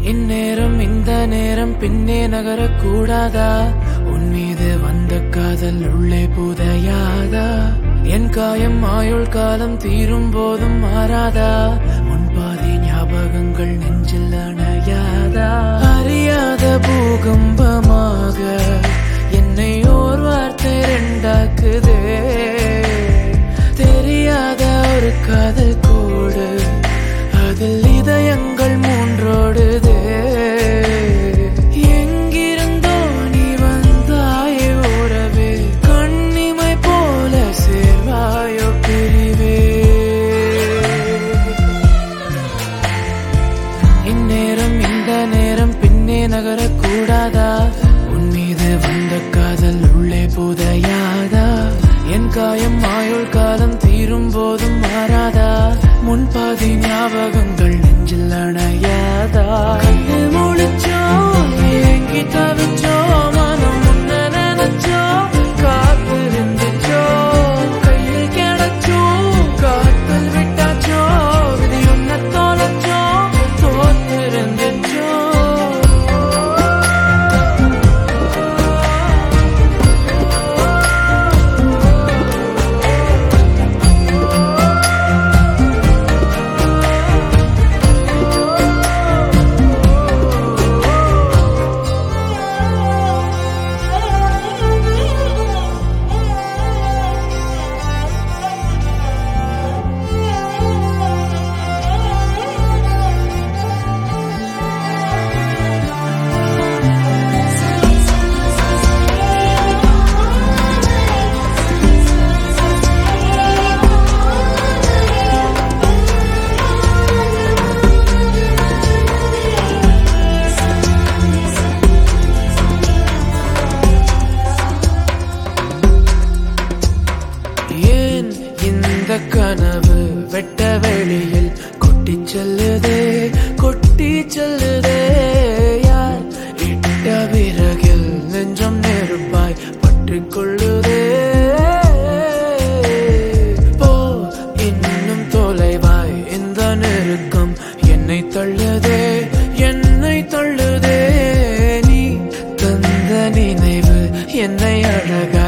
இந்நேரம் இந்த நேரம் பின்னே நகரக்கூடாதா உன் மீது வந்த காதல் உள்ளே புதையாதா என் காயம் ஆயுள் காலம் தீரும் போதும் மாறாதா முன்பாதி ஞாபகங்கள் நெஞ்சில் அணையாதா அறியாத பூகம்பமாக என்னை ஓர் வார்த்தை ரெண்டாக்குதே தெரியாத ஒரு காதல் கோடு அதில் இதயங்கள் மூன்றோடுதே எங்கிருந்தோ நீ வந்தாய் உறவே கண்ணிமை போல சேர்வாயோ பிரிவே இந்நேரம் இந்த நேரம் பின்னே நகரக்கூடாதா உன் மீது வந்த காதல் உள்ளே புதையாதா என் காயம் ஆயுள் காலம் தீரும் போதும் மாறாதா முன்பாதி ஞாபகங்கள் நெஞ்சில் அணையாதா கண்ணு முழிச்சோ ஏங்கி தவிச்சோ மனம் முன்ன நினைச்சோ காத்து இருந்துச்சோ கையில் கிடைச்சோ காத்தல் விட்டாச்சோ விதி உன்ன தோலச்சோ தோத்து இருந்துச்சோ ஏன் இந்த கனவு வெட்ட வெளியில் கொட்டி செல்லுதே கொட்டி செல்லுதே யார் இட்ட விறகில் நெஞ்சம் நெருப்பாய் பற்றி கொள்ளுதே போ இன்னும் தொலைவாய் இந்த நெருக்கம் என்னை தள்ளுதே என்னை தள்ளுதே நீ தந்த நினைவு என்னை அழகா